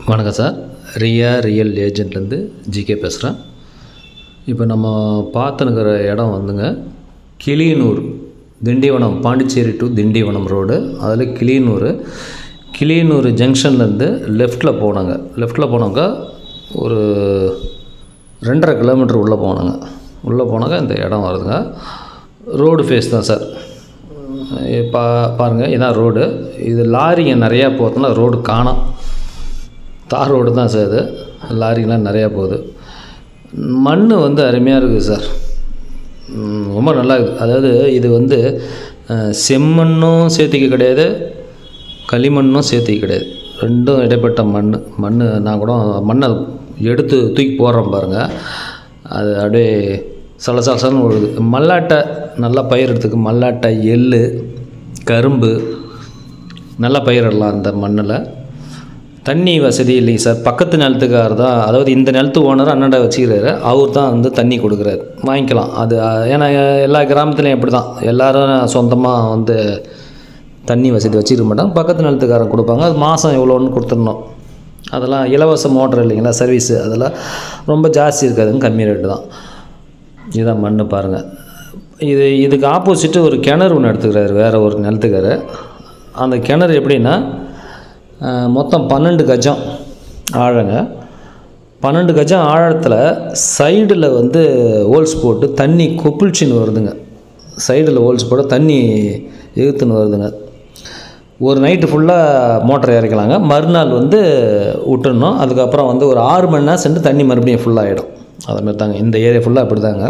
வணக்கம் sir Riya real ஏஜென்ட்லேருந்து GK பேசுகிறேன் இப்போ நம்ம பார்த்துனுக்கிற இடம் வந்துங்க கிளியனூர் திண்டிவனம் பாண்டிச்சேரி டு திண்டிவனம் ரோடு அதில் கிளியனூர் கிளியனூர் ஜங்ஷன்லேருந்து லெஃப்ட்டில் போனாங்க லெஃப்ட்டில் போனாங்க ஒரு ரெண்டரை கிலோமீட்டர் உள்ளே போனாங்க உள்ளே போனாங்க இந்த இடம் வருதுங்க ரோடு ஃபேஸ் தான் சார் பா பாருங்கள் இதான் ரோடு இது லாரிங்க நிறையா போகிறதுனால ரோடு காணோம் தார் ரோடு தான் சார் இது லாரிங்கெலாம் நிறையா போகுது மண் வந்து அருமையாக இருக்குது சார் ம், ரொம்ப நல்லா இருக்குது அதாவது இது வந்து அஹ், செம்மண்ணும் சேர்த்திக்க கிடையாது களிமண்ணும் சேர்த்திக்க கிடையாது ரெண்டும் இடைப்பட்ட மண் மண் நான் கூட மண்ணை எடுத்து தூக்கி போடுறேன் பாருங்கள் அது அப்படியே சல சலசலன்னு விழுது மல்லாட்டை நல்லா பயிரிடத்துக்கு மல்லாட்டை எள் கரும்பு நல்லா பயிரிடலாம் அந்த மண்ணில் தண்ணி வசதி இல்லைங்க சார் பக்கத்து நிலத்துக்கார் தான் அதாவது இந்த நிலத்து ஓனர் அண்ணாண்ட வச்சுக்கிறாரு அவர் தான் வந்து தண்ணி கொடுக்குறாரு வாங்கிக்கலாம் அது அஹ், ஏன்னா எல்லா கிராமத்துலேயும் எப்படி தான் எல்லோரும் சொந்தமாக வந்து தண்ணி வசதி வச்சுருக்க மாட்டாங்க பக்கத்து நிலத்துக்காரன் கொடுப்பாங்க அது மாதம் எவ்வளோன்னு கொடுத்துடணும் அதெல்லாம் இலவச மோட்டர் இல்லைங்களா சர்வீஸு அதெல்லாம் ரொம்ப ஜாஸ்தி இருக்காதுங்க கம்மி ரேட்டு தான் இதுதான் மண் பாருங்கள் இது இதுக்கு ஆப்போசிட்டு ஒரு கிணறு ஒன்று எடுத்துக்கிறாரு வேறு ஒரு நிலத்துக்காரு அந்த கிணறு எப்படின்னா அஹ், மொத்தம் பன்னெண்டு கஜம் ஆழங்க பன்னெண்டு கஜம் ஆழத்தில் சைடில் வந்து ஹோல்ஸ் போட்டு தண்ணி கொப்பிள்ச்சின்னு வருதுங்க சைடில் ஹோல்ஸ் போட்டு தண்ணி இழுத்துன்னு வருதுங்க ஒரு நைட்டு ஃபுல்லாக மோட்டர் இறக்கலாங்க மறுநாள் வந்து விட்டுடணும் அதுக்கப்புறம் வந்து ஒரு ஆறு மணி நேரம் சென்று தண்ணி மறுபடியும் ஃபுல்லாகிடும் அதை மாதிரி தாங்க இந்த ஏரியா ஃபுல்லாக அப்படி தாங்க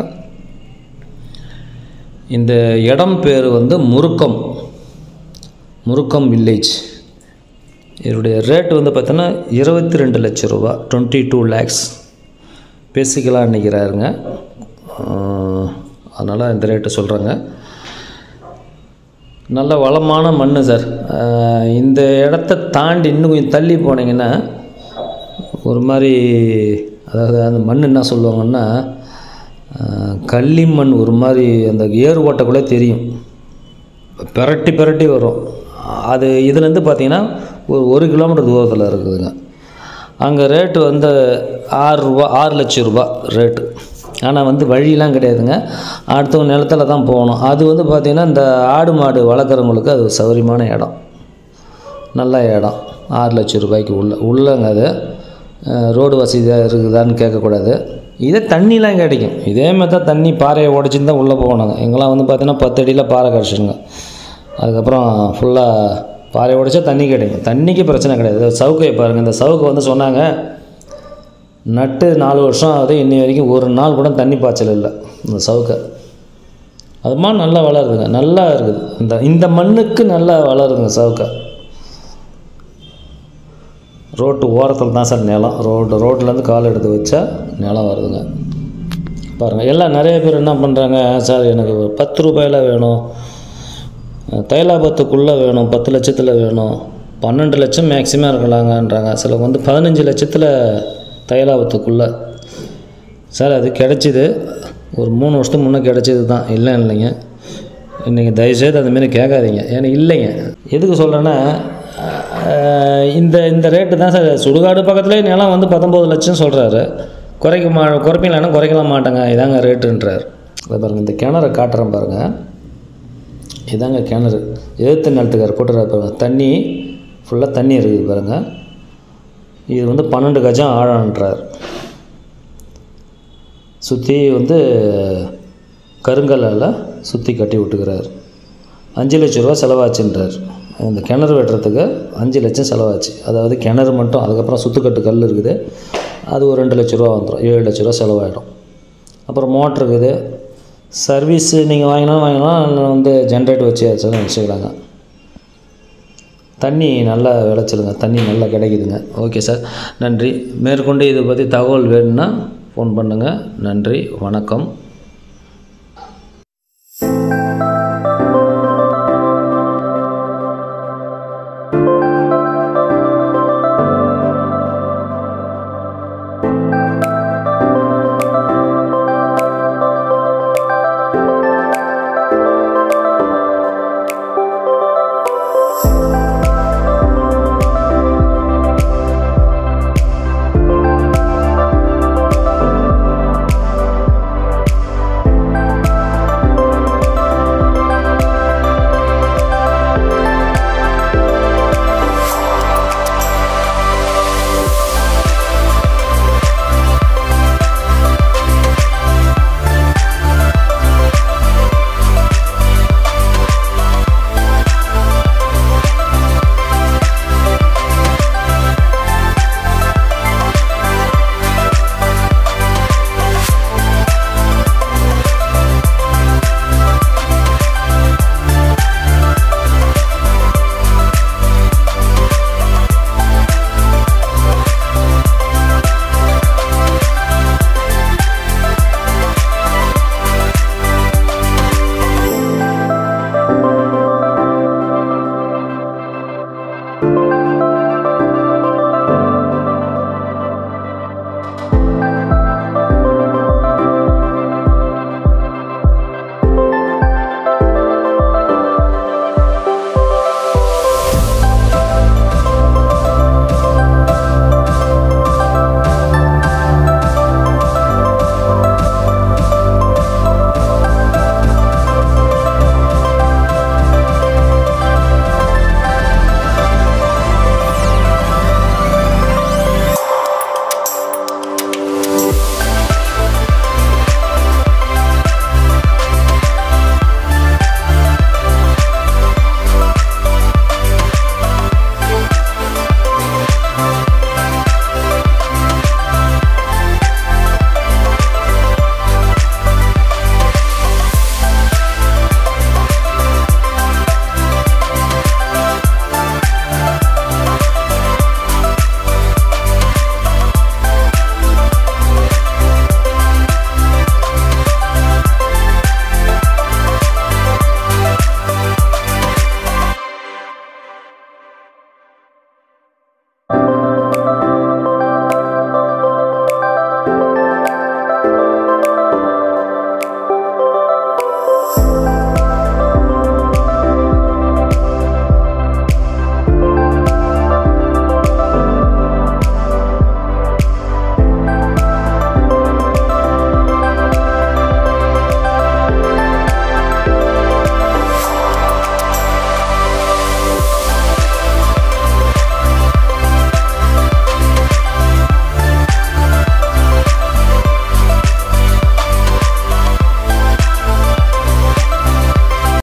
இந்த இடம் பேர் வந்து முருக்கம் முருக்கம் வில்லேஜ் இதனுடைய ரேட் வந்து பார்த்தோன்னா இருபத்தி ரெண்டு லட்ச ரூபா டுவெண்ட்டி டூ லேக்ஸ் பேசிக்கலாம்னு நினைக்கிறாருங்க அதனால் இந்த ரேட்டு சொல்கிறேங்க நல்ல வளமான மண் சார் ஆஹ் இந்த இடத்த தாண்டி இன்னும் கொஞ்சம் தள்ளி போனீங்கன்னா ஒரு மாதிரி அதாவது அந்த மண் என்ன சொல்லுவாங்கன்னா ஆஹ் களிமண் ஒரு மாதிரி அந்த ஏர் ஓட்டக்குள்ளே தெரியும் பிரட்டி பிரட்டி வரும் அது இதுலேருந்து பார்த்தீங்கன்னா ஒரு ஒரு கிலோமீட்டர் தூரத்தில் இருக்குதுங்க அங்கே ரேட்டு வந்து ஆறு ரூபா ஆறு லட்சம் ரூபா ரேட்டு ஆனால் வந்து வழியெலாம் கிடையாதுங்க அடுத்தவங்க நிலத்துல தான் போகணும் அது வந்து பார்த்திங்கன்னா இந்த ஆடு மாடு வளர்க்குறவங்களுக்கு அது சௌகரியமான இடம் நல்ல இடம் ஆறு லட்சம் ரூபாய்க்கு உள்ள உள்ளங்க அது அஹ், ரோடு வசதியாக இருக்குதான்னு கேட்கக்கூடாது இதே தண்ணிலாம் கிடைக்கும் இதே மாதிரி தான் தண்ணி பாறையை உடச்சின்னு தான் உள்ளே போகணுங்க எங்கெல்லாம் வந்து பார்த்தீங்கன்னா பத்து அடியில் பாறை கிடச்சிடுங்க அதுக்கப்புறம் ஃபுல்லாக பாறை உடைச்சா தண்ணி கிடைக்கும் தண்ணிக்கு பிரச்சனை கிடையாது சவுக்கையை பாருங்கள் இந்த சவுக்கு வந்து சொன்னாங்க நட்டு நாலு வருஷம் ஆகுது இன்னி வரைக்கும் ஒரு நாள் கூட தண்ணி பாய்ச்சல் இல்லை இந்த சவுக்கை அதுமா நல்லா வளருதுங்க நல்லா இருக்குது இந்த இந்த மண்ணுக்கு நல்லா வளருதுங்க சவுக்கை ரோட்டு ஓரத்தில் தான் சார் நிலம் ரோடு ரோட்லேருந்து கால் எடுத்து வச்சா நிலம் வருதுங்க பாருங்கள் எல்லாம் நிறைய பேர் என்ன பண்ணுறாங்க சார் எனக்கு ஒரு பத்து ரூபாயில் வேணும் தைலாபத்துக்குள்ளே வேணும் பத்து லட்சத்தில் வேணும் பன்னெண்டு லட்சம் மேக்ஸிமம் இருக்கலாங்கன்றாங்க சில வந்து பதினஞ்சு லட்சத்தில் தைலாபத்துக்குள்ளே சார் அது கிடச்சிது ஒரு மூணு வருஷத்துக்கு முன்னே கிடச்சிது தான் இல்லை இல்லைங்க இன்றைக்கி தயவுசெய்து அந்த மாரி கேட்காதீங்க ஏன்னா இல்லைங்க எதுக்கு சொல்கிறேன்னா அஹ், இந்த இந்த ரேட்டு தான் சார் சுடுகாடு பக்கத்துலேயே நிலம் வந்து பத்தொம்பது லட்சம் சொல்கிறாரு குறைக்க மா குறைப்பீங்களான்னா குறைக்கலாம் மாட்டேங்க இதாங்க ரேட்டுன்றார் அதை பாருங்கள் இந்த கிணறை காட்டுறேன் பாருங்கள் இதாங்க கிணறு எழுத்து நிலத்துக்கார் போட்டுறாரு பாருங்க தண்ணி ஃபுல்லாக தண்ணி இருக்குது பாருங்கள் இது வந்து பன்னெண்டு கஜம் ஆழன்றார் சுற்றி வந்து கருங்கல்லால் சுற்றி கட்டி விட்டுக்கிறார் அஞ்சு லட்ச ரூபா செலவாச்சுன்றார் இந்த கிணறு வெட்டுறதுக்கு அஞ்சு லட்சம் செலவாச்சு அதாவது கிணறு மட்டும் அதுக்கப்புறம் சுற்றுக்கட்டு கல் இருக்குது அது ஒரு ரெண்டு லட்ச ரூபா வந்துடும் ஏழு லட்ச ரூபா செலவாயிடும் அப்புறம் மோட்ரு இருக்குது சர்வீஸ் நீங்கள் வாங்கினா வாங்கினா வந்து ஜென்ரேட்டர் வச்சு வச்சாலும் வச்சுக்கலாங்க தண்ணி நல்லா விளைச்சலுங்க தண்ணி நல்லா கிடைக்குதுங்க ஓகே சார் நன்றி மேற்கொண்டு இதை பற்றி தகவல் வேணும்னா ஃபோன் பண்ணுங்கள் நன்றி வணக்கம்